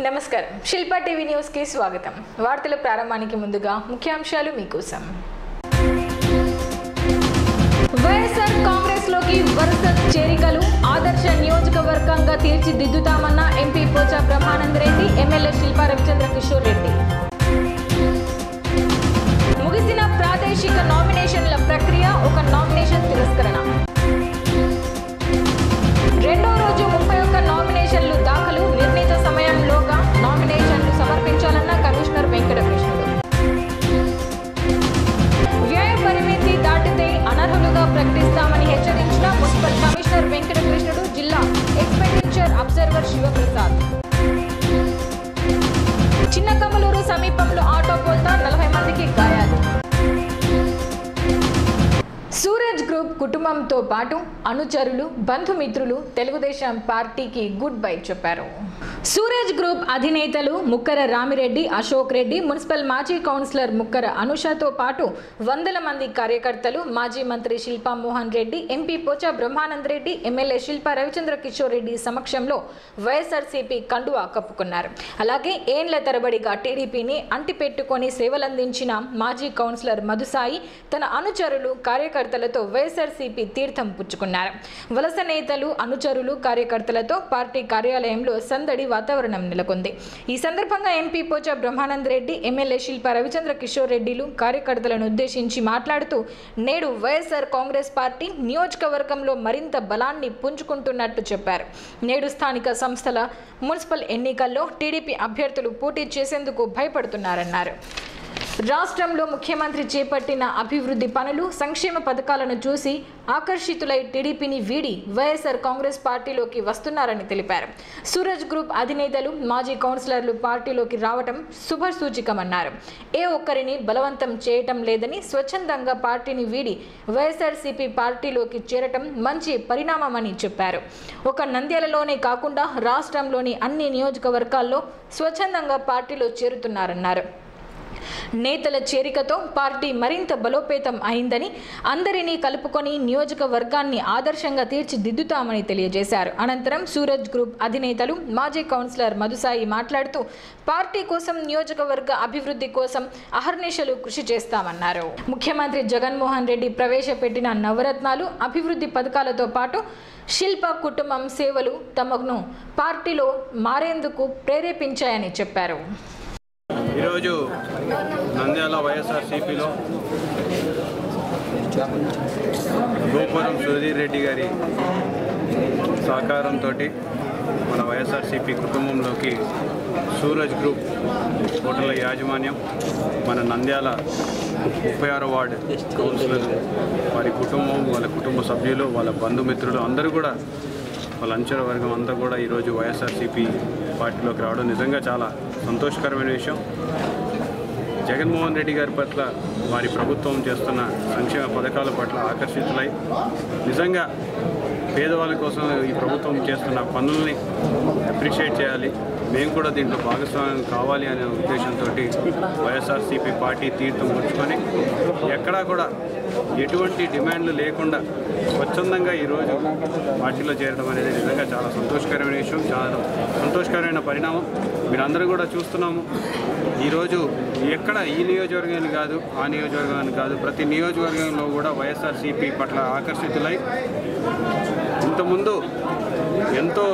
నమస్కారం శిల్ప TV news కి స్వాగతం వార్తల ప్రారంభానికి ముందుగా ముఖ్యాంశాలు మీకోసం వైఎస్ఆర్ కాంగ్రెస్ లోకి వరుస చేరికలు ఆదర్శ నియోజకవర్గంగా తీర్చిదిద్దుతామన్న ఎంపీ పోచా బ్రహ్మానంద రెడ్డి ఎమ్మెల్యే శిల్పా రవిచంద్ర కిషోర్ రెడ్డి ముగిసిన ప్రాదేశిక నామినేషన్ల ప్రక్రియ ఒక నామినేషన్ తిరస్కరణ రెండో రోజు ముప్పై ఒక్క నామినేషన్లు దాఖలు నిర్ణీత సమయంలోగా నామినేషన్లు సమర్పించాలన్న కమిషనర్ వెంకటకృష్ణుడు వ్యయ పరిమితి దాటితే అనర్హులుగా ప్రకటిస్తామని హెచ్చరించిన మున్సిపల్ కమిషనర్ వెంకటకృష్ణుడు జిల్లా ఎక్స్పెండిచర్ అబ్జర్వర్ శివప్రసాద్ చిన్నకమలూరు సమీపంలో ఆటో కోల్తా నలభై మందికి గాయాలు సూరజ్ గ్రూప్ కుటుంబంతో పాటు అనుచరులు బంధుమిత్రులు తెలుగుదేశం పార్టీకి గుడ్ బై చెప్పారు సూరజ్ గ్రూప్ అధినేతలు ముక్కర రామిరెడ్డి అశోక్ రెడ్డి మున్సిపల్ మాజీ కౌన్సిలర్ ముక్కర అనుషతో పాటు వందల మంది కార్యకర్తలు మాజీ మంత్రి శిల్పా మోహన్ రెడ్డి ఎంపీ పోచా బ్రహ్మానంద్ రెడ్డి ఎమ్మెల్యే శిల్పా రవిచంద్ర కిషోర్ రెడ్డి సమక్షంలో వైఎస్ఆర్సీపీ కండువా కప్పుకున్నారు అలాగే ఏండ్ల తరబడిగా టీడీపీని అంటిపెట్టుకొని సేవలందించిన మాజీ కౌన్సిలర్ మధుసాయి తన అనుచరులు కార్యకర్తలతో వైఎస్ఆర్సీపీ తీర్థం పుచ్చుకున్నారు వలస నేతలు అనుచరులు కార్యకర్తలతో పార్టీ కార్యాలయంలో సందడి వాతావరణం నెలకొంది ఈ సందర్భంగా ఎంపీ పోచా బ్రహ్మానంద్ రెడ్డి ఎమ్మెల్యే శిల్ప రవిచంద్ర కిషోర్ రెడ్డిలు కార్యకర్తలను ఉద్దేశించి మాట్లాడుతూ నేడు వైఎస్ఆర్ కాంగ్రెస్ పార్టీ నియోజకవర్గంలో మరింత బలాన్ని పుంజుకుంటున్నట్టు చెప్పారు నేడు స్థానిక సంస్థల మున్సిపల్ ఎన్నికల్లో టీడీపీ అభ్యర్థులు పోటీ చేసేందుకు భయపడుతున్నారన్నారు రాష్ట్రంలో ముఖ్యమంత్రి చేపట్టిన అభివృద్ధి పనులు సంక్షేమ పథకాలను చూసి ఆకర్షితులై టీడీపీని వీడి వైఎస్ఆర్ కాంగ్రెస్ పార్టీలోకి వస్తున్నారని తెలిపారు సూరజ్ గ్రూప్ అధినేతలు మాజీ కౌన్సిలర్లు పార్టీలోకి రావటం శుభ సూచికమన్నారు ఏ ఒక్కరిని బలవంతం చేయటం లేదని స్వచ్ఛందంగా పార్టీని వీడి వైఎస్ఆర్సీపీ పార్టీలోకి చేరటం మంచి పరిణామమని చెప్పారు ఒక నంద్యాలలోనే కాకుండా రాష్ట్రంలోని అన్ని నియోజకవర్గాల్లో స్వచ్ఛందంగా పార్టీలో చేరుతున్నారన్నారు నేతల చేరికతో పార్టీ మరింత బలోపేతం అయిందని అందరినీ కలుపుకొని నియోజకవర్గాన్ని ఆదర్శంగా తీర్చిదిద్దుతామని తెలియజేశారు అనంతరం సూరజ్ గ్రూప్ అధినేతలు మాజీ కౌన్సిలర్ మధుసాయి మాట్లాడుతూ పార్టీ కోసం నియోజకవర్గ అభివృద్ధి కోసం అహర్నిశలు కృషి చేస్తామన్నారు ముఖ్యమంత్రి జగన్మోహన్ రెడ్డి ప్రవేశపెట్టిన నవరత్నాలు అభివృద్ధి పథకాలతో పాటు శిల్ప కుటుంబం సేవలు తమను పార్టీలో మారేందుకు ప్రేరేపించాయని చెప్పారు ఈరోజు నంద్యాల వైఎస్ఆర్సీపీలో గోపురం సుధీర్ రెడ్డి గారి సహకారంతో మన వైఎస్ఆర్సీపీ కుటుంబంలోకి సూరజ్ గ్రూప్ హోటళ్ల యాజమాన్యం మన నంద్యాల ముప్పై ఆరో వార్డు కౌన్సిలర్ వారి కుటుంబం వాళ్ళ కుటుంబ సభ్యులు వాళ్ళ బంధుమిత్రులు అందరూ కూడా వాళ్ళ అంచర వర్గం అంతా కూడా ఈరోజు వైఎస్ఆర్సీపీ పార్టీలోకి రావడం నిజంగా చాలా సంతోషకరమైన విషయం జగన్మోహన్ రెడ్డి గారి పట్ల వారి ప్రభుత్వం చేస్తున్న సంక్షేమ పథకాల పట్ల ఆకర్షితులై నిజంగా పేదవాళ్ళ కోసం ఈ ప్రభుత్వం చేస్తున్న పనుల్ని అప్రిషియేట్ చేయాలి మేము కూడా దీంట్లో భాగస్వామ్యం కావాలి అనే ఉద్దేశంతో వైఎస్ఆర్సీపీ పార్టీ తీర్థం పుచ్చుకొని ఎక్కడా కూడా ఎటువంటి డిమాండ్లు లేకుండా స్వచ్ఛందంగా ఈరోజు పార్టీలో చేరడం అనేది నిజంగా చాలా సంతోషకరమైన విషయం చాలా సంతోషకరమైన పరిణామం మీరందరూ కూడా చూస్తున్నాము ఈరోజు ఎక్కడ ఈ నియోజకవర్గాన్ని కాదు ఆ నియోజకవర్గాన్ని కాదు ప్రతి నియోజకవర్గంలో కూడా వైఎస్ఆర్సీపీ పట్ల ఆకర్షితులై ఇంతకుముందు ఎంతో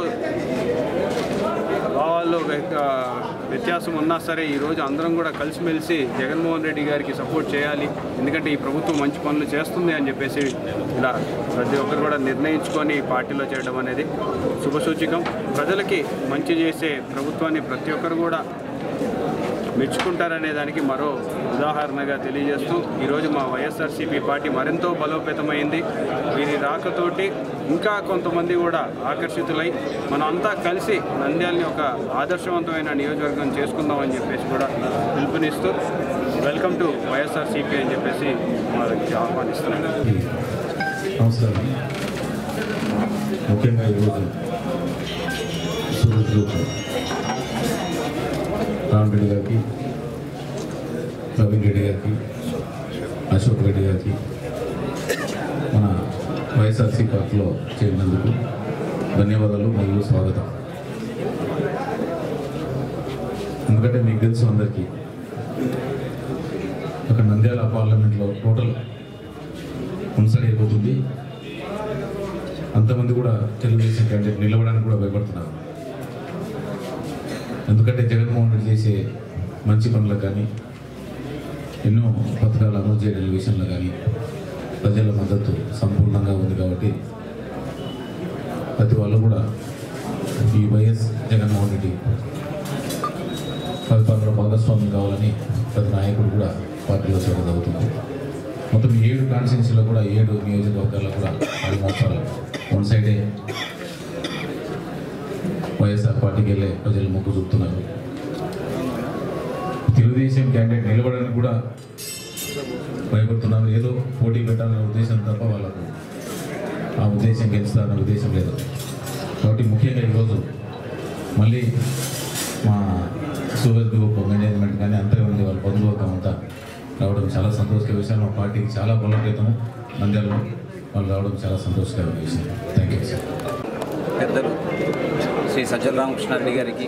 భావాల్లో వ్య- ఆ, వ్యత్యాసం ఉన్నా సరే ఈరోజు అందరం కూడా కలిసిమెలిసి జగన్మోహన్ రెడ్డి గారికి సపోర్ట్ చేయాలి ఎందుకంటే ఈ ప్రభుత్వం మంచి పనులు చేస్తుంది అని చెప్పేసి ఇలా ప్రతి ఒక్కరు కూడా నిర్ణయించుకొని ఈ పార్టీలో చేయడం అనేది శుభసూచకం ప్రజలకి మంచి చేసే ప్రభుత్వాన్ని ప్రతి ఒక్కరు కూడా మెచ్చుకుంటారనే దానికి మరో ఉదాహరణగా తెలియజేస్తూ ఈరోజు మా వైఎస్ఆర్సీపీ పార్టీ మరెంతో బలోపేతమైంది వీరి రాకతోటి ఇంకా కొంతమంది కూడా ఆకర్షితులై మనం అంతా కలిసి నంద్యాలని ఒక ఆదర్శవంతమైన నియోజకవర్గం చేసుకుందామని చెప్పేసి కూడా పిలుపునిస్తూ వెల్కమ్ టు వైఎస్ఆర్సీపీ అని చెప్పేసి వాళ్ళకి ఆహ్వానిస్తున్నాను నమస్కారం ముఖ్యంగా ఈరోజు సూరజ్ గ్రూప్ రామరెడ్డి గారికి ప్రవీణ్ రెడ్డి గారికి అశోక్ రెడ్డి గారికి మన వైఎస్ఆర్సీ పార్టీలో చేరినందుకు ధన్యవాదాలు మరియు స్వాగతం ఎందుకంటే మీకు తెలుసు అందరికీ ఒక నంద్యాల పార్లమెంట్లో టోటల్ మున్సడి అయిపోతుంది అంతమంది కూడా తెలుగుదేశం క్యాండిడేట్ నిలవడానికి కూడా భయపడుతున్నారు ఎందుకంటే జగన్మోహన్ రెడ్డి చేసే మంచి పనులకు కానీ ఎన్నో పథకాలు అమలు చేయడం విషయంలో కానీ ప్రజల మద్దతు సంపూర్ణంగా ఉంది కాబట్టి ప్రతి వాళ్ళు కూడా ఈ వైఎస్ జగన్మోహన్ రెడ్డి పరిపాలనలో భాగస్వామ్యం కావాలని ప్రతి నాయకుడు కూడా పార్టీలో చేయడం జరుగుతుంది మొత్తం ఈ ఏడు కాన్స్టిట్యున్సీలో కూడా ఏడు నియోజకవర్గాల్లో కూడా ఆల్మోస్ట్ ఆల్ వన్ సైడే వైఎస్ఆర్ పార్టీకి వెళ్ళే ప్రజలు మొగ్గు చూపుతున్నారు తెలుగుదేశం క్యాండిడేట్ నిలబడడానికి కూడా భయపడుతున్నారు ఏదో పోటీ పెట్టాలనే ఉద్దేశం తప్ప వాళ్ళకు ఆ ఉద్దేశం గెలుస్తారన్న ఉద్దేశం లేదు కాబట్టి ముఖ్యంగా ఈరోజు మళ్ళీ మా సూరజ్ గ్రూప్ మేనేజ్మెంట్ కానీ అంతా ఉంది వాళ్ళ బంధువర్గం అంతా రావడం చాలా సంతోషకర విషయం మా పార్టీకి చాలా బలోపేతం నంద్యాలలో వాళ్ళు రావడం చాలా సంతోషకర విషయం థ్యాంక్ యూ సార్ పెద్దలు శ్రీ సజ్జల రామకృష్ణారెడ్డి గారికి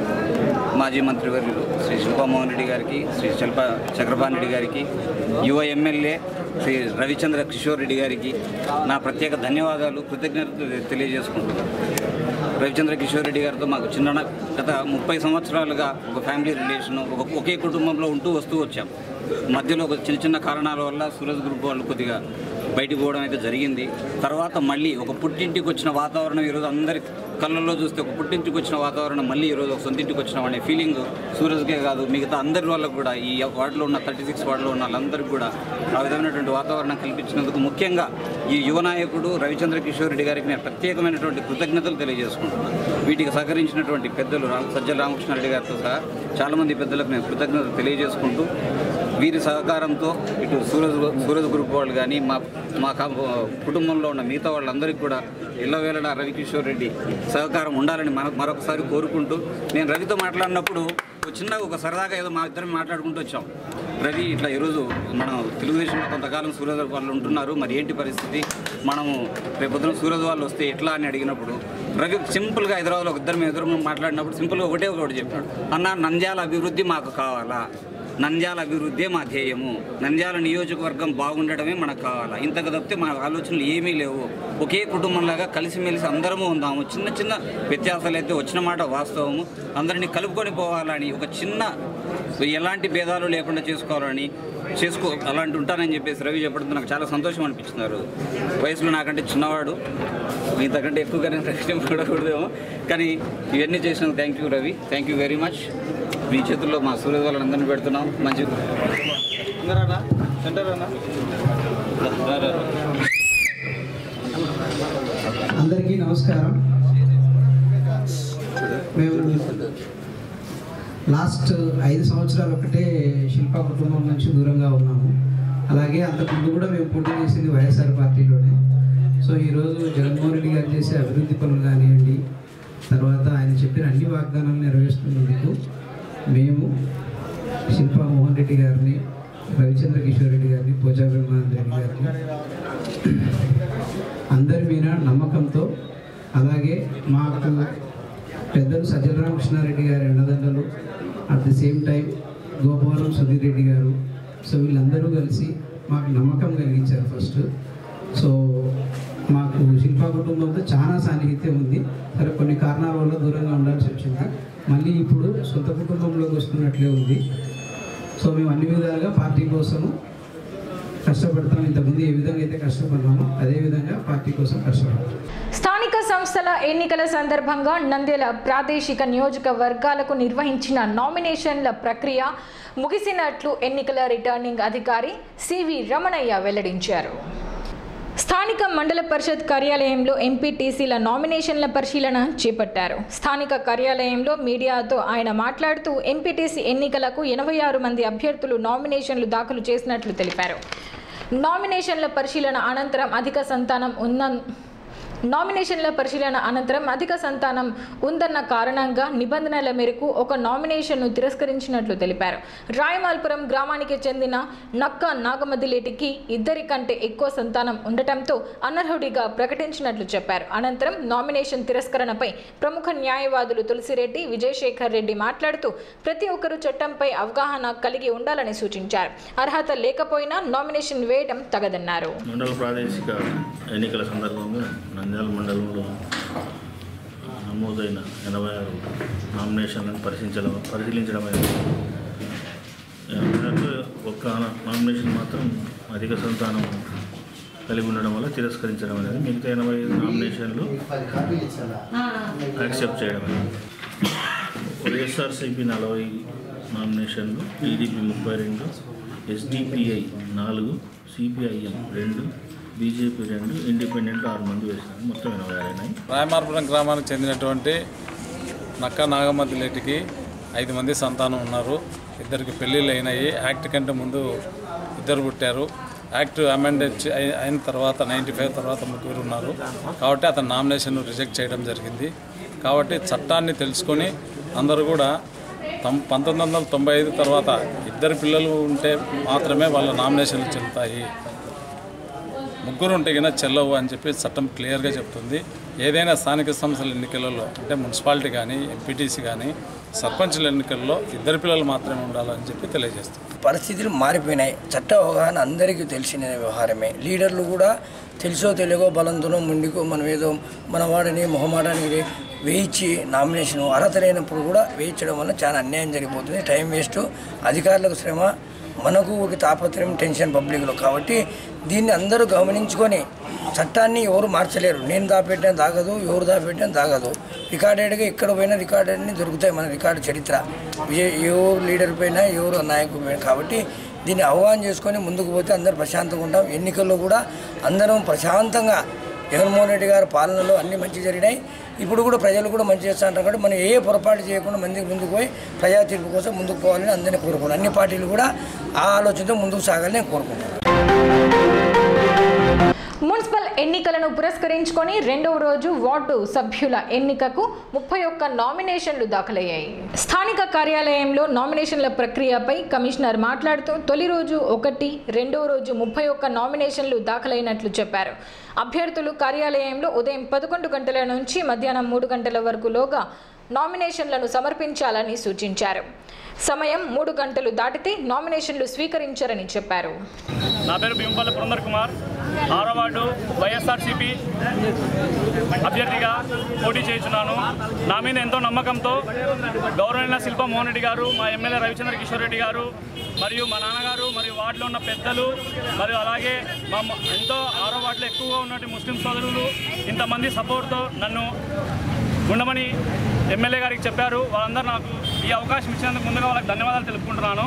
మాజీ మంత్రివర్యులు శ్రీ శిల్పామోహన్ రెడ్డి గారికి శ్రీ శిల్ప చక్రపాణి రెడ్డి గారికి యువ ఎమ్మెల్యే శ్రీ రవిచంద్ర కిషోర్ రెడ్డి గారికి నా ప్రత్యేక ధన్యవాదాలు కృతజ్ఞతలు తెలియజేసుకుంటున్నాను రవిచంద్ర కిషోర్ రెడ్డి గారితో మాకు చిన్న గత ముప్పై సంవత్సరాలుగా ఒక ఫ్యామిలీ రిలేషన్ ఒక ఒకే కుటుంబంలో ఉంటూ వస్తూ వచ్చాం మధ్యలో ఒక చిన్న చిన్న కారణాల వల్ల సూరజ్ గ్రూప్ వాళ్ళు కొద్దిగా బయటికి పోవడం అయితే జరిగింది తర్వాత మళ్ళీ ఒక పుట్టింటికి వచ్చిన వాతావరణం ఈరోజు అందరి కళ్ళల్లో చూస్తే ఒక పుట్టింటికి వచ్చిన వాతావరణం మళ్ళీ ఈరోజు ఒక సొంతింటికి వచ్చినాం అనే ఫీలింగ్ సూరజ్కే కాదు మిగతా అందరి వాళ్ళకు కూడా ఈ వార్డులో ఉన్న థర్టీ సిక్స్ వార్డులో ఉన్న వాళ్ళందరికీ కూడా ఆ విధమైనటువంటి వాతావరణం కల్పించినందుకు ముఖ్యంగా ఈ యువ నాయకుడు రవిచంద్ర కిషోర్ రెడ్డి గారికి నేను ప్రత్యేకమైనటువంటి కృతజ్ఞతలు తెలియజేసుకుంటున్నాను వీటికి సహకరించినటువంటి పెద్దలు రామ సజ్జల రామకృష్ణారెడ్డి గారితో సహా చాలామంది పెద్దలకు నేను కృతజ్ఞతలు తెలియజేసుకుంటూ వీరి సహకారంతో ఇటు సూరజ్ సూరజ్ గ్రూప్ వాళ్ళు కానీ మా మా కా- కుటుంబంలో ఉన్న మిగతా వాళ్ళందరికీ కూడా ఇళ్ళవేళ రవికిషోర్ రెడ్డి సహకారం ఉండాలని మన మరొకసారి కోరుకుంటూ నేను రవితో మాట్లాడినప్పుడు ఒక చిన్న ఒక సరదాగా ఏదో మా ఇద్దరం మాట్లాడుకుంటూ వచ్చాం రవి ఇట్లా ఈరోజు మనం తెలుగుదేశంలో కొంతకాలం సూరజ్ వాళ్ళు ఉంటున్నారు మరి ఏంటి పరిస్థితి మనము రేపొద్దున సూరజ్ వాళ్ళు వస్తే ఎట్లా అని అడిగినప్పుడు రవి సింపుల్గా హైదరాబాద్లో ఒక ఇద్దరు మేము ఎదురు మాట్లాడినప్పుడు సింపుల్గా ఒకటే ఒకటి చెప్పాడు అన్న నంద్యాల అభివృద్ధి మాకు కావాలా నంద్యాల అభివృద్ధే మా ధ్యేయము నంద్యాల నియోజకవర్గం బాగుండడమే మనకు కావాలా ఇంతకు తప్పితే మన ఆలోచనలు ఏమీ లేవు ఒకే కుటుంబంలాగా కలిసిమెలిసి అందరము ఉందాము చిన్న చిన్న వ్యత్యాసాలు అయితే వచ్చిన మాట వాస్తవము అందరినీ కలుపుకొని పోవాలని ఒక చిన్న ఎలాంటి భేదాలు లేకుండా చేసుకోవాలని చేసుకో అలాంటి ఉంటానని చెప్పేసి రవి చెప్పడంతో నాకు చాలా సంతోషం అనిపించినారు వయసులో నాకంటే చిన్నవాడు ఇంతకంటే ఎక్కువగానే పడకూడదేమో కానీ ఇవన్నీ చేసినందుకు thank you Ravi thank you very much మీ చేతుల్లో మా సూర్య వాళ్ళందరినీ పెడుతున్నాం మంచి ఉన్నారా సెంటర్ అన్నా రా, రా, రా. అందరికీ నమస్కారం మేము లాస్ట్ ఐదు సంవత్సరాలు ఒకటే శిల్ప కుటుంబం నుంచి దూరంగా ఉన్నాము అలాగే అంతకుముందు కూడా మేము పోటీ చేసింది వైఎస్ఆర్ పార్టీలోనే సో ఈరోజు జగన్మోహన్ రెడ్డి గారు చేసే అభివృద్ధి పనులు కానివ్వండి తర్వాత ఆయన చెప్పిన అన్ని వాగ్దానాలు నెరవేరుస్తున్నందుకు మేము శిల్పా మోహన్ రెడ్డి గారిని రవిచంద్ర కిషోర్ రెడ్డి గారిని పోచా బ్రహ్మానంద రెడ్డి గారిని అందరి మీద నమ్మకంతో అలాగే మాకు పెద్దలు సజ్జల రామకృష్ణారెడ్డి గారి అండదండలు at the same time Gopavaram Sudheer Reddy గారు సో వీళ్ళందరూ కలిసి మాకు నమ్మకం కలిగించారు ఫస్ట్ సో మాకు శిల్పా కుటుంబంతో చాలా సాన్నిహిత్యం ఉంది సరే కొన్ని కారణాల వల్ల దూరంగా ఉండాల్సి వచ్చింది మళ్ళీ ఇప్పుడు సొంత కుటుంబంలోకి వస్తున్నట్లే ఉంది సో మేము అన్ని విధాలుగా పార్టీ కోసము కష్టపడతాం ఇంతకుముందు ఏ విధంగా అయితే కష్టపడ్డామో అదే విధంగా పార్టీ కోసం కష్టపడతాం స్థానిక సంస్థల ఎన్నికల సందర్భంగా నంద్యాల ప్రాదేశిక నియోజకవర్గాలకు నిర్వహించిన నామినేషన్ల ప్రక్రియ ముగిసినట్లు ఎన్నికల రిటర్నింగ్ అధికారి సివి రమణయ్య వెల్లడించారు స్థానిక మండల పరిషత్ కార్యాలయంలో ఎంపీటీసీల నామినేషన్ల పరిశీలన చేపట్టారు స్థానిక కార్యాలయంలో మీడియాతో ఆయన మాట్లాడుతూ ఎంపీటీసీ ఎన్నికలకు ఎనభై ఆరు మంది అభ్యర్థులు నామినేషన్లు దాఖలు చేసినట్లు తెలిపారు నామినేషన్ల పరిశీలన అనంతరం అధిక సంతానం ఉన్న నామినేషన్ల పరిశీలన అనంతరం అధిక సంతానం ఉందన్న కారణంగా నిబంధనల మేరకు ఒక నామినేషన్ను తిరస్కరించినట్లు తెలిపారు రాయమాల్పురం గ్రామానికి చెందిన నక్క నాగమదిలేటికి ఇద్దరి కంటే ఎక్కువ సంతానం ఉండటంతో అనర్హుడిగా ప్రకటించినట్లు చెప్పారు అనంతరం నామినేషన్ తిరస్కరణపై ప్రముఖ న్యాయవాదులు తులసిరెడ్డి విజయశేఖర్ రెడ్డి మాట్లాడుతూ ప్రతి ఒక్కరూ చట్టంపై అవగాహన కలిగి ఉండాలని సూచించారు అర్హత లేకపోయినా నామినేషన్ వేయడం తగదన్నారు మండల ప్రాదేశిక ఎన్నికల సందర్భంగా నంద్యాల మండలంలో నమోదైన ఎనభై ఆరు నామినేషన్లను పరిశీలించడం పరిశీలించడమైనది అందులో ఒక్క నామినేషన్ మాత్రం అధిక సంతానం కలిగి ఉండడం వల్ల తిరస్కరించడం అనేది మిగతా ఎనభై ఐదు నామినేషన్లు యాక్సెప్ట్ చేయడం అనేది వైఎస్ఆర్సీపీ నలభై నామినేషన్లు టీడీపీ ముప్పై రెండు ఎస్డిపిఐ నాలుగు సిపిఐఎం రెండు బీజేపీ రెండు ఇండిపెండెంట్ ఆరు మంది వేసినారు మొత్తం ఎనభై ఆరు అయినాయి రాయమార్పురం గ్రామానికి చెందినటువంటి నక్క నాగమతి లేటికి ఐదు మంది సంతానం ఉన్నారు ఇద్దరికి పెళ్ళిళ్ళు అయినాయి యాక్ట్ కంటే ముందు ఇద్దరు పుట్టారు యాక్ట్ అమెండ్ అయిన తర్వాత నైంటీ ఫైవ్ తర్వాత ముగ్గురు ఉన్నారు కాబట్టి అతని నామినేషన్ రిజెక్ట్ చేయడం జరిగింది కాబట్టి చట్టాన్ని తెలుసుకొని అందరూ కూడా తొం పంతొమ్మిది వందల తొంభై ఐదు తర్వాత ఇద్దరు పిల్లలు ఉంటే మాత్రమే వాళ్ళ నామినేషన్లు చెల్లుతాయి ముగ్గురు ఉంటే కింద చెల్లవు అని చెప్పి చట్టం క్లియర్గా చెప్తుంది ఏదైనా స్థానిక సంస్థల ఎన్నికలలో అంటే మున్సిపాలిటీ కానీ ఎంపీటీసీ కానీ సర్పంచుల ఎన్నికల్లో ఇద్దరు పిల్లలు మాత్రమే ఉండాలని చెప్పి తెలియజేస్తుంది పరిస్థితులు మారిపోయినాయి చట్ట అవగాహన అందరికీ తెలిసిన వ్యవహారమే లీడర్లు కూడా తెలుసో తెలియకో బలంతోనో ముండికో మనం ఏదో మన వాడిని మొహమాటానికి వేయించి నామినేషన్ అర్హత లేనప్పుడు కూడా వేయించడం వల్ల చాలా అన్యాయం జరిగిపోతుంది టైం వేస్ట్ అధికారులకు శ్రమ మనకు ఒక తాపత్రయం టెన్షన్ పబ్లిక్లో కాబట్టి దీన్ని అందరూ గమనించుకొని చట్టాన్ని ఎవరు మార్చలేరు నేను దాపెట్టిన దాగదు ఎవరు దాపెట్టిన దాగదు రికార్డెడ్గా ఇక్కడ పోయినా రికార్డెడ్ని దొరుకుతాయి మన రికార్డు చరిత్ర ఏ- ఎవరు లీడర్ పైన ఎవరు నాయకుడు పైన కాబట్టి దీన్ని ఆహ్వానం చేసుకొని ముందుకు పోతే అందరూ ప్రశాంతంగా ఉంటాం ఎన్నికల్లో కూడా అందరం ప్రశాంతంగా జగన్మోహన్ రెడ్డి గారి పాలనలో అన్ని మంచి జరిగినాయి ఇప్పుడు కూడా ప్రజలు కూడా మంచి చేస్తా అంటారు కాబట్టి మనం ఏ పొరపాటు చేయకుండా మందికి ముందుకు పోయి ప్రజా తీర్పు కోసం ముందుకు పోవాలని అందరినీ కోరుకుంటున్నాను అన్ని పార్టీలు కూడా ఆ ఆలోచనతో ముందుకు సాగాలని నేను కోరుకుంటున్నాను మున్సిపల్ ఎన్నికలను పురస్కరించుకొని రెండవ రోజు వార్డు సభ్యుల ఎన్నికకు ముప్పై ఒక్క నామినేషన్లు దాఖలయ్యాయి స్థానిక కార్యాలయంలో నామినేషన్ల ప్రక్రియపై కమిషనర్ మాట్లాడుతూ తొలి రోజు ఒకటి రెండవ రోజు ముప్పై ఒక్క నామినేషన్లు దాఖలైనట్లు చెప్పారు అభ్యర్థులు కార్యాలయంలో ఉదయం పదకొండు గంటల నుంచి మధ్యాహ్నం మూడు గంటల వరకులోగా నామినేషన్లను సమర్పించాలని సూచించారు సమయం మూడు గంటలు దాటితే నామినేషన్లు స్వీకరించారని చెప్పారు నా పేరు భీమపల్లి పురందర్ కుమార్ ఆరో వార్డు వైఎస్ఆర్సీపీ అభ్యర్థిగా పోటీ చేస్తున్నాను నా మీద ఎంతో నమ్మకంతో గౌరవనీయ శిల్ప మోహన్ రెడ్డి గారు మా ఎమ్మెల్యే రవిచంద్ర కిషోర్ రెడ్డి గారు మరియు మా నాన్నగారు మరియు వార్డులో ఉన్న పెద్దలు మరియు అలాగే మా మ- ఎంతో ఆరో వార్డులో ఎక్కువగా ఉన్నటువంటి ముస్లిం సోదరులు ఇంతమంది సపోర్ట్తో నన్ను ఉండమని ఎమ్మెల్యే గారికి చెప్పారు వాళ్ళందరూ నాకు ఈ అవకాశం ఇచ్చినందుకు ముందుగా వాళ్ళకి ధన్యవాదాలు తెలుపుకుంటున్నాను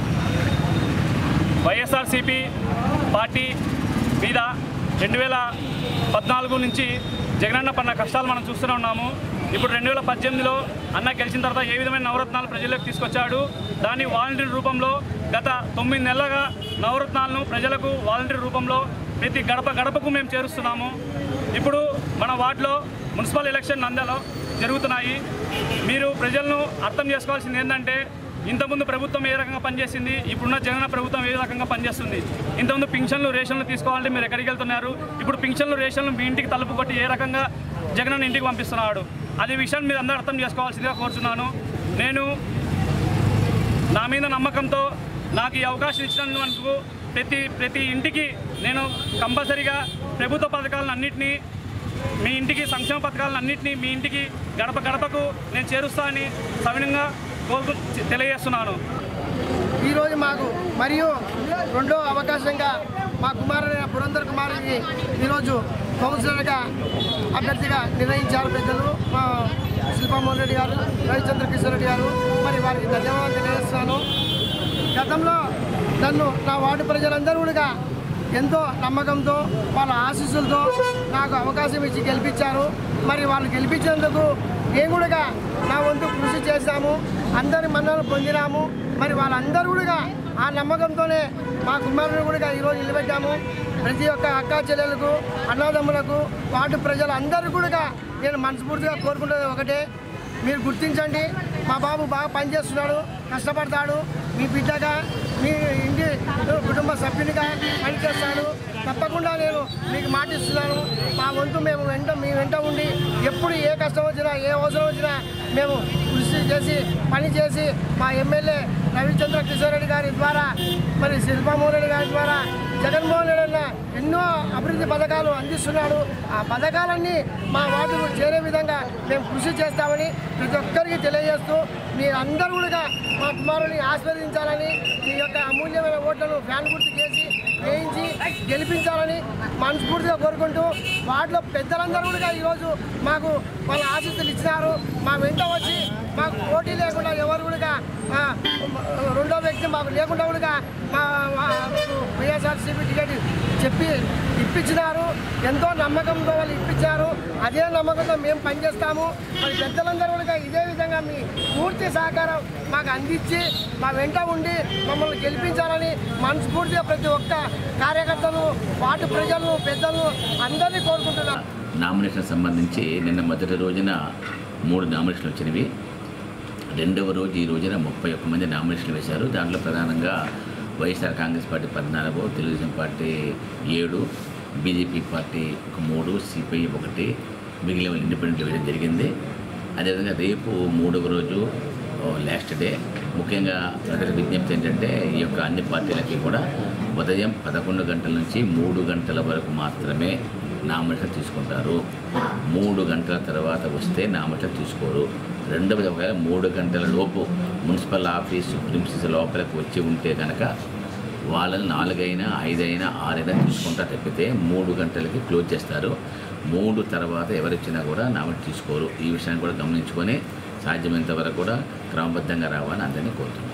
వైఎస్ఆర్సీపీ పార్టీ మీద రెండు వేల పద్నాలుగు నుంచి జగనన్న పడిన కష్టాలు మనం చూస్తూనే ఉన్నాము ఇప్పుడు రెండు వేల పద్దెనిమిదిలో అన్న గెలిచిన తర్వాత ఏ విధమైన నవరత్నాలు ప్రజలకు తీసుకొచ్చాడు దాన్ని వాలంటీర్ రూపంలో గత తొమ్మిది నెలలుగా నవరత్నాలను ప్రజలకు వాలంటీర్ రూపంలో ప్రతి గడప గడపకు మేము చేరుస్తున్నాము ఇప్పుడు మన వార్డులో మున్సిపల్ ఎలక్షన్ నందలో జరుగుతున్నాయి మీరు ప్రజలను అర్థం చేసుకోవాల్సింది ఏంటంటే ఇంతకుముందు ప్రభుత్వం ఏ రకంగా పనిచేసింది ఇప్పుడున్న జగన్ ప్రభుత్వం ఏ రకంగా పనిచేస్తుంది ఇంతకుముందు పింఛన్లు రేషన్లు తీసుకోవాలంటే మీరు ఎక్కడికి వెళ్తున్నారు ఇప్పుడు పింఛన్లు రేషన్లు మీ ఇంటికి తలుపు కొట్టి ఏ రకంగా జగన్ ఇంటికి పంపిస్తున్నాడు అదే విషయాన్ని మీరు అందరూ అర్థం చేసుకోవాల్సిందిగా కోరుతున్నాను నేను నా మీద నమ్మకంతో నాకు ఈ అవకాశం ఇచ్చినందుకు ప్రతి ప్రతి ఇంటికి నేను కంపల్సరీగా ప్రభుత్వ పథకాలను అన్నింటినీ మీ ఇంటికి సంక్షేమ పథకాలను అన్నింటినీ మీ ఇంటికి గడప గడపకు నేను చేరుస్తా అని సవినంగా కోరుకు తెలియజేస్తున్నాను ఈరోజు మాకు మరియు రెండో అవకాశంగా మా కుమారుడైన పురంధర్ కుమారుడిని ఈరోజు కౌన్సిలర్గా అభ్యర్థిగా నిర్ణయించారు పెద్దలు మా శిల్పామోహన్ రెడ్డి గారు రవిచంద్ర కిషోర్ రెడ్డి గారు మరి వారికి ధన్యవాదాలు తెలియజేస్తున్నాను గతంలో నన్ను నా వార్డు ప్రజలందరూ కూడా ఎంతో నమ్మకంతో వాళ్ళ ఆశీస్సులతో నాకు అవకాశం ఇచ్చి గెలిపించారు మరి వాళ్ళు గెలిపించినందుకు నేను కూడా నా వంతు కృషి చేశాము అందరి మన్నలు పొందినాము మరి వాళ్ళందరూ కూడా ఆ నమ్మకంతోనే మా కుమారుని కూడా ఈరోజు నిలబెట్టాము ప్రతి ఒక్క అక్కా చెల్లెలకు అన్నదమ్ములకు వార్డు ప్రజలందరూ కూడా నేను మనస్ఫూర్తిగా కోరుకుంటున్నది ఒకటే మీరు గుర్తించండి మా బాబు బాగా పనిచేస్తున్నాడు కష్టపడతాడు మీ బిడ్డగా మీ ఇంటి కుటుంబ సభ్యునిగా పనిచేస్తాడు తప్పకుండా నేను మీకు మాటిస్తున్నాను మా వంతు మేము వెంట మీ వెంట ఉండి ఎప్పుడు ఏ కష్టం వచ్చినా ఏ అవసరం వచ్చినా మేము కృషి చేసి పని చేసి మా ఎమ్మెల్యే రవిచంద్ర కిషోర్ రెడ్డి గారి ద్వారా మరి శిల్పామోహన్ రెడ్డి గారి ద్వారా జగన్మోహన్ రెడ్డి అన్న ఎన్నో అభివృద్ధి పథకాలు అందిస్తున్నాడు ఆ పథకాలన్నీ మా వార్డుకు చేరే విధంగా మేము కృషి చేస్తామని ప్రతి ఒక్కరికి తెలియజేస్తూ మీ అందరూ కూడా మా కుమారుని ఆశీర్వదించాలని మీ యొక్క అమూల్యమైన ఓట్లను ఫ్యాన్ గుర్తు చేసి వేయించి గెలిపించాలని మనస్ఫూర్తిగా కోరుకుంటూ వాటిలో పెద్దలందరూ కూడా ఈరోజు మాకు వాళ్ళ ఆశీస్సులు ఇచ్చినారు మా వెంట వచ్చి మాకు పోటీ లేకుండా ఎవరు కూడా ఆ, రెండో వ్యక్తి మాకు లేకుండా కూడా మా వైఎస్ఆర్సీపీ టికెట్ చెప్పి ఇప్పించినారు ఎంతో నమ్మకంతో వాళ్ళు ఇప్పించారు అదే నమ్మకంతో మేము పనిచేస్తాము మరి పెద్దలందరూ కూడా ఇదే విధంగా మీ పూర్తి సహకారం మాకు అందించి మా వెంట ఉండి మమ్మల్ని గెలిపించాలని మనస్ఫూర్తిగా ప్రతి ఒక్క కార్యకర్తలు వార్డు ప్రజలను పెద్దలను అందరినీ కోరుకుంటున్నాం నామినేషన్ సంబంధించి నిన్న మొదటి రోజున మూడు నామినేషన్లు వచ్చినవి రెండవ రోజు ఈ రోజున ముప్పై ఒక్క మంది నామినేషన్లు వేశారు దాంట్లో ప్రధానంగా వైఎస్ఆర్ కాంగ్రెస్ పార్టీ పద్నాలుగు తెలుగుదేశం పార్టీ ఏడు బీజేపీ పార్టీ ఒక మూడు సిపిఐ ఒకటి మిగిలిన వాళ్ళు ఇండిపెండెంట్ వేయడం జరిగింది అదేవిధంగా రేపు మూడవ రోజు ఓ, లాస్ట్ డే ముఖ్యంగా ప్రజల విజ్ఞప్తి ఏంటంటే ఈ యొక్క అన్ని పార్టీలకి కూడా ఉదయం పదకొండు గంటల నుంచి మూడు గంటల వరకు మాత్రమే నామినేషన్ తీసుకుంటారు మూడు గంటల తర్వాత వస్తే నామినేషన్ తీసుకోరు రెండవది ఒకవేళ మూడు గంటల లోపు మున్సిపల్ ఆఫీసు ప్రిన్సిపల్ లోపలికి వచ్చి ఉంటే కనుక వాళ్ళని నాలుగైనా ఐదైనా ఆరైనా తీసుకుంటా తప్పితే మూడు గంటలకి క్లోజ్ చేస్తారు మూడు తర్వాత ఎవరిచ్చినా కూడా నామినేట్ తీసుకోరు ఈ విషయాన్ని కూడా గమనించుకొని సాధ్యమైనంత వరకు కూడా క్రమబద్ధంగా రావాలని అందరినీ కోరుతున్నాను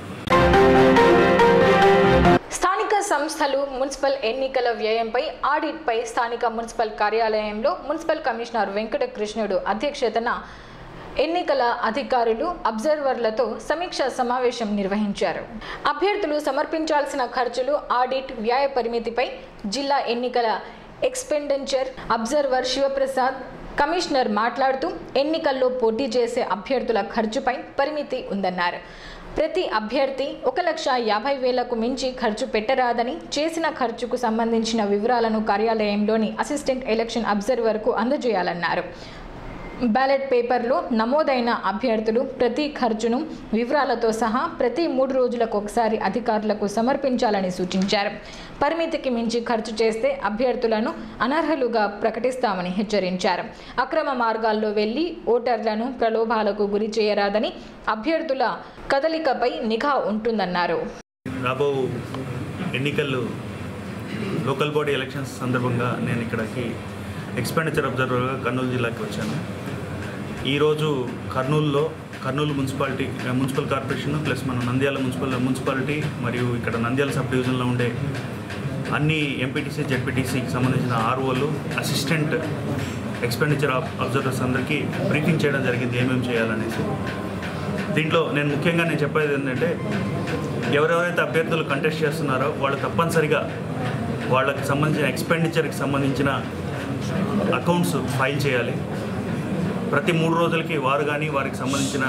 స్థానిక సంస్థలు మున్సిపల్ ఎన్నికల వ్యయంపై ఆడిట్పై స్థానిక మున్సిపల్ కార్యాలయంలో మున్సిపల్ కమిషనర్ వెంకట కృష్ణుడు అధ్యక్షతన ఎన్నికల అధికారులు అబ్జర్వర్లతో సమీక్షా సమావేశం నిర్వహించారు అభ్యర్థులు సమర్పించాల్సిన ఖర్చులు ఆడిట్ వ్యయ పరిమితిపై జిల్లా ఎన్నికల ఎక్స్పెండిచర్ అబ్జర్వర్ శివప్రసాద్ కమిషనర్ మాట్లాడుతూ ఎన్నికల్లో పోటీ చేసే అభ్యర్థుల ఖర్చుపై పరిమితి ఉందన్నారు ప్రతి అభ్యర్థి ఒక లక్ష యాభై వేలకు మించి ఖర్చు పెట్టరాదని చేసిన ఖర్చుకు సంబంధించిన వివరాలను కార్యాలయంలోని అసిస్టెంట్ ఎలక్షన్ అబ్జర్వర్కు అందజేయాలన్నారు బ్యాలెట్ పేపర్లో నమోదైన అభ్యర్థులు ప్రతి ఖర్చును వివరాలతో సహా ప్రతి మూడు రోజులకు ఒకసారి అధికారులకు సమర్పించాలని సూచించారు పరిమితికి మించి ఖర్చు చేస్తే అభ్యర్థులను అనర్హులుగా ప్రకటిస్తామని హెచ్చరించారు అక్రమ మార్గాల్లో వెళ్లి ఓటర్లను ప్రలోభాలకు గురి చేయరాదని అభ్యర్థుల కదలికపై నిఘా ఉంటుందన్నారు రాబో ఎన్నికలు లోకల్ బాడీ ఎలక్షన్స్ సందర్భంగా నేను ఇక్కడికి ఎక్స్పెండిచర్ అబ్జర్వర్గా కర్నూలు జిల్లాకి వచ్చాను ఈరోజు కర్నూలులో Kurnool municipality municipal corporation plus మన నంద్యాల మున్సిపల్ మున్సిపాలిటీ మరియు ఇక్కడ నంద్యాల సబ్ డివిజన్లో ఉండే అన్ని ఎంపీటీసీ జెడ్పీటీసీకి సంబంధించిన ఆర్ఓలు అసిస్టెంట్ ఎక్స్పెండిచర్ అబ్జర్వర్స్ అందరికీ బ్రీఫింగ్ చేయడం జరిగింది ఏమేమి చేయాలనేసి దీంట్లో నేను ముఖ్యంగా నేను చెప్పేది ఏంటంటే ఎవరెవరైతే అభ్యర్థులు కంటెస్ట్ చేస్తున్నారో వాళ్ళు తప్పనిసరిగా వాళ్ళకి సంబంధించిన ఎక్స్పెండిచర్కి సంబంధించిన అకౌంట్స్ ఫైల్ చేయాలి ప్రతి మూడు రోజులకి వారు కానీ వారికి సంబంధించిన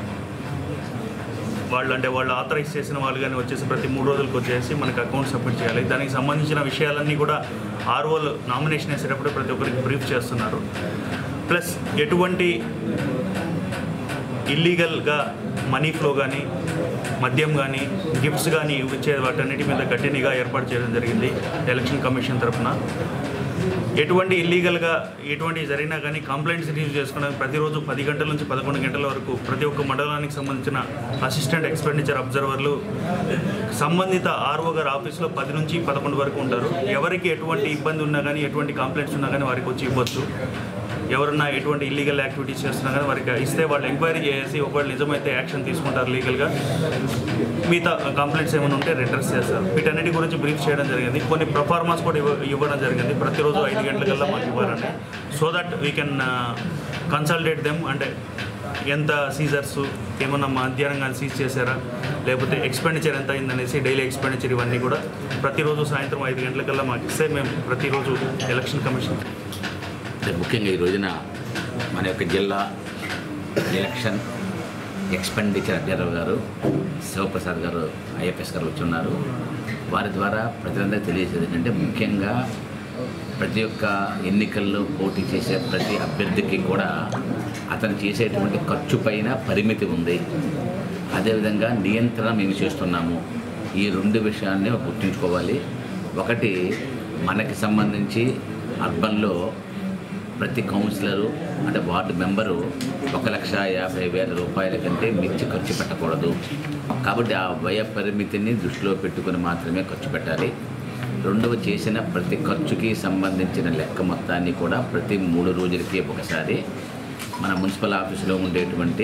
వాళ్ళు అంటే వాళ్ళు ఆథరైజ్ చేసిన వాళ్ళు కానీ వచ్చేసి ప్రతి మూడు రోజులకు వచ్చేసి మనకి అకౌంట్ సబ్మిట్ చేయాలి దానికి సంబంధించిన విషయాలన్నీ కూడా ఆర్ఓలు నామినేషన్ వేసేటప్పుడు ప్రతి ఒక్కరికి బ్రీఫ్ చేస్తున్నారు ప్లస్ ఎటువంటి ఇల్లీగల్గా మనీ ఫ్లో కానీ మద్యం కానీ గిఫ్ట్స్ కానీ ఇచ్చే వాటన్నిటి మీద గట్టి నిఘా ఏర్పాటు చేయడం జరిగింది ఎలక్షన్ కమిషన్ తరఫున ఎటువంటి ఇల్లీగల్గా ఎటువంటి జరిగినా కానీ కంప్లైంట్స్ రిసీవ్ చేసుకోవడానికి ప్రతిరోజు పది గంటల నుంచి పదకొండు గంటల వరకు ప్రతి ఒక్క మండలానికి సంబంధించిన అసిస్టెంట్ ఎక్స్పెండిచర్ అబ్జర్వర్లు సంబంధిత ఆర్ఓ గారి ఆఫీస్లో పది నుంచి పదకొండు వరకు ఉంటారు ఎవరికి ఎటువంటి ఇబ్బంది ఉన్నా కానీ ఎటువంటి కంప్లైంట్స్ ఉన్నా కానీ వారికి వచ్చి ఇవ్వచ్చు ఎవరన్నా ఎటువంటి ఇల్లీగల్ యాక్టివిటీస్ చేస్తున్నా కానీ వారికి ఇస్తే వాళ్ళు ఎంక్వైరీ చేసి ఒకవేళ నిజమైతే యాక్షన్ తీసుకుంటారు లీగల్గా మిగతా కంప్లైంట్స్ ఏమైనా ఉంటే రిటర్స్ చేస్తారు వీటన్నిటి గురించి బ్రీఫ్ చేయడం జరిగింది కొన్ని ప్రొఫార్మాస్ కూడా ఇవ్వ ఇవ్వడం జరిగింది ప్రతిరోజు ఐదు గంటలకల్లా మాకు ఇవ్వాలని so that we can consultate them అంటే ఎంత సీజర్స్ ఏమన్నా మధ్యాహ్నం కానీ సీజ్ చేశారా లేకపోతే ఎక్స్పెండిచర్ ఎంత అయిందనేసి డైలీ ఎక్స్పెండిచర్ ఇవన్నీ కూడా ప్రతిరోజు సాయంత్రం ఐదు గంటలకల్లా మాకు ఇస్తే మేము ప్రతిరోజు ఎలక్షన్ కమిషన్ అంటే ముఖ్యంగా ఈ రోజున మన యొక్క జిల్లా ఎలక్షన్ ఎక్స్పెండిచర్ అబ్జర్వర్ గారు శివప్రసాద్ గారు ఐఎఫ్ఎస్ గారు వచ్చి ఉన్నారు వారి ద్వారా ప్రజలందరికీ తెలియజేసేది ఏంటంటే ముఖ్యంగా ప్రతి ఒక్క ఎన్నికల్లో పోటీ చేసే ప్రతి అభ్యర్థికి కూడా అతను చేసేటువంటి ఖర్చు పైన పరిమితి ఉంది అదేవిధంగా నియంత్రణ మేము చేస్తున్నాము ఈ రెండు విషయాన్ని గుర్తుంచుకోవాలి ఒకటి మనకి సంబంధించి అర్బన్లో ప్రతి కౌన్సిలరు అంటే వార్డు మెంబరు ఒక లక్ష యాభై వేల రూపాయల కంటే మించి ఖర్చు పెట్టకూడదు కాబట్టి ఆ వ్యయ పరిమితిని దృష్టిలో పెట్టుకుని మాత్రమే ఖర్చు పెట్టాలి రెండవ చేసిన ప్రతి ఖర్చుకి సంబంధించిన లెక్క మొత్తాన్ని కూడా ప్రతి మూడు రోజులకి ఒకసారి మన మున్సిపల్ ఆఫీసులో ఉండేటువంటి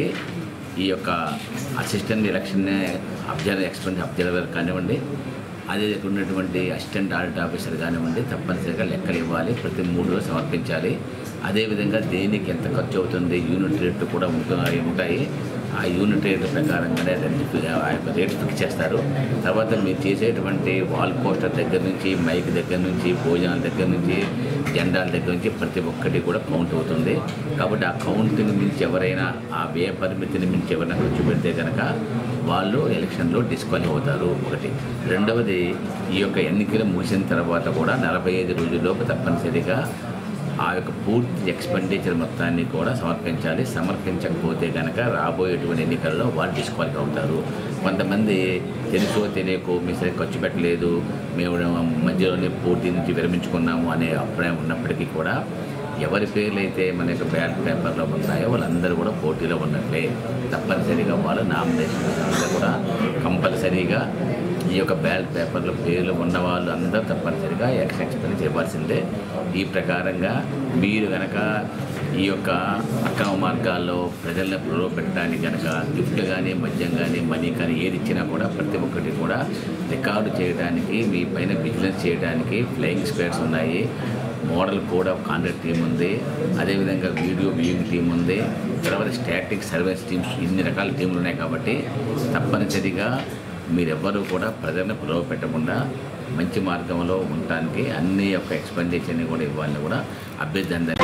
ఈ యొక్క assistant election observer expend observer కానివ్వండి అదే ఉన్నటువంటి అసిస్టెంట్ ఆడిట్ ఆఫీసర్ కానివ్వండి తప్పనిసరిగా లెక్కలు ఇవ్వాలి ప్రతి మూడు రోజులు సమర్పించాలి అదేవిధంగా దేనికి ఎంత ఖర్చు అవుతుంది యూనిట్ రేట్లు కూడా ఉంటున్నాయి ఉంటాయి ఆ యూనిట్ రేట్ ప్రకారంగానే రెంట్ ఫి- ఆ యొక్క రేట్ ఫిక్స్ చేస్తారు తర్వాత మీరు చేసేటువంటి వాల్ పోస్టర్ దగ్గర నుంచి మైక్ దగ్గర నుంచి భోజనాల దగ్గర నుంచి జెండాల దగ్గర నుంచి ప్రతి ఒక్కటి కూడా కౌంట్ అవుతుంది కాబట్టి ఆ కౌంట్ని మించి ఎవరైనా ఆ వ్యయ పరిమితిని మించి ఎవరైనా ఖర్చు పెడితే కనుక వాళ్ళు ఎలక్షన్లో డిస్క్వాలిఫై అవుతారు ఒకటి రెండవది ఈ యొక్క ఎన్నికలు ముగిసిన తర్వాత కూడా నలభై ఐదు రోజుల్లోపు తప్పనిసరిగా ఆ యొక్క పూర్తి ఎక్స్పెండిచర్ మొత్తాన్ని కూడా సమర్పించాలి సమర్పించకపోతే కనుక రాబోయేటువంటి ఎన్నికల్లో వాళ్ళు డిస్క్వాలిఫై అవుతారు కొంతమంది తెలుసో తెలియకో మీ సరే ఖర్చు పెట్టలేదు మేము మధ్యలోనే పోటీ నుంచి విరమించుకున్నాము అనే అభిప్రాయం ఉన్నప్పటికీ కూడా ఎవరి పేర్లు అయితే మన యొక్క బ్యాలెట్ పేపర్లో ఉన్నాయో వాళ్ళందరూ కూడా పోటీలో ఉన్నట్లే తప్పనిసరిగా వాళ్ళు నామినేషన్ కూడా కంపల్సరీగా ఈ యొక్క బ్యాలెట్ పేపర్లో పేర్లు ఉన్న వాళ్ళు అందరూ తప్పనిసరిగా ఎలక్షన్ ఎక్స్పెండ్ చేయవలసిందే ఈ ప్రకారంగా మీరు కనుక ఈ యొక్క అక్రమ మార్గాల్లో ప్రజలను ప్రలోభపెట్టడానికి కనుక గిఫ్ట్ కానీ మద్యం కానీ మనీ కానీ ఏది ఇచ్చినా కూడా ప్రతి ఒక్కటి కూడా రికార్డు చేయడానికి మీ పైన విజిలెన్స్ చేయడానికి ఫ్లయింగ్ స్క్వేర్స్ ఉన్నాయి model code of conduct team ఉంది అదేవిధంగా వీడియో వ్యూయింగ్ టీం ఉంది తర్వాత స్టాటిక్ సర్వీస్ టీమ్స్ ఇన్ని రకాల టీంలు ఉన్నాయి కాబట్టి తప్పనిసరిగా మీరెవ్వరూ కూడా ప్రజలను ప్రలోభ పెట్టకుండా మంచి మార్గంలో ఉండటానికి అన్ని యొక్క ఎక్స్పెండిచర్ని కూడా ఇవ్వాలని కూడా అభ్యర్థి అందరికీ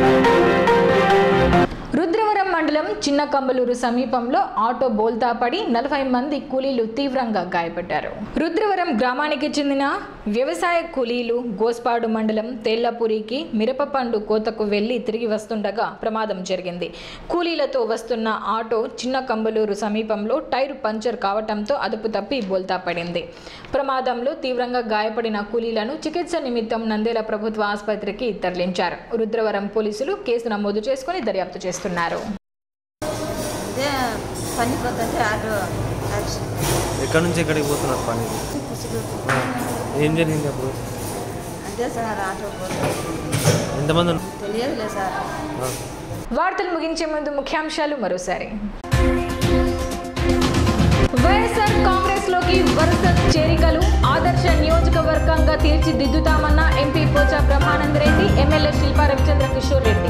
రుద్రవరం మండలం చిన్న కంబలూరు సమీపంలో ఆటో బోల్తా పడి నలభై మంది కూలీలు తీవ్రంగా గాయపడ్డారు రుద్రవరం గ్రామానికి చెందిన వ్యవసాయ కూలీలు గోస్పాడు మండలం తేళ్లపురికి మిరపపండు కోతకు వెళ్లి తిరిగి వస్తుండగా ప్రమాదం జరిగింది కూలీలతో వస్తున్న ఆటో చిన్న కంబలూరు సమీపంలో టైరు పంచర్ కావటంతో అదుపు తప్పి బోల్తా పడింది ప్రమాదంలో తీవ్రంగా గాయపడిన కూలీలను చికిత్స నిమిత్తం నందేల ప్రభుత్వ ఆసుపత్రికి తరలించారు రుద్రవరం పోలీసులు కేసు నమోదు చేసుకుని దర్యాప్తు చేస్తున్నారు అదే పని పోతుంటే ఆటో యాక్సిడెంట్ ఎక్కడి నుంచి ఎక్కడికి పోతున్నారు పని కుసుగు ఏం జరిగింది అప్పుడు అదే సార్ ఆటో పోతుంది ఎంతమంది ఉన్నారు? తెలియదులే సార్ ఆ. వార్తలు ముగించే ముందు ముఖ్యాంశాలు మరోసారి వైఎస్ఆర్ కాంగ్రెస్ లోకి వరుస చేరికలు ఆదర్శ నియోజకవర్గంగా తీర్చిదిద్దుతామన్న ఎంపీ పోచా బ్రహ్మానంద రెడ్డి ఎమ్మెల్యే శిల్పా రవిచంద్ర కిషోర్ రెడ్డి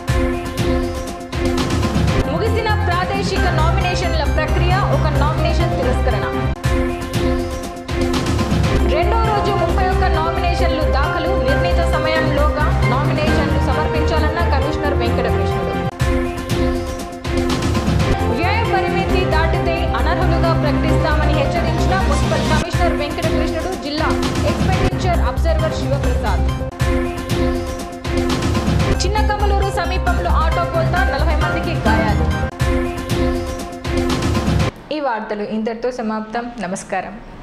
ముగిసిన ప్రాదేశిక నామినేషన్ల ప్రక్రియ ఒక నామినేషన్ తిరస్కరణ రెండో రోజు ముప్పై ఒక్క నామినేషన్లు దాఖలు నిర్ణీత సమయంలోగా నామినేషన్లు సమర్పించాలన్న కమిషనర్ వెంకటకృష్ణుడు వ్యయ పరిమితి దాటితే అనర్హులుగా ప్రకటిస్తామని హెచ్చరించిన మున్సిపల్ కమిషనర్ వెంకటకృష్ణుడు జిల్లా ఎక్స్పెండిచర్ అబ్జర్వర్ శివప్రసాద్ చిన్న కమలూరు సమీపంలో ఆటో కోల్తా నలభై మందికి గాయాలు ఈ వార్తలు ఇంతటితో సమాప్తం నమస్కారం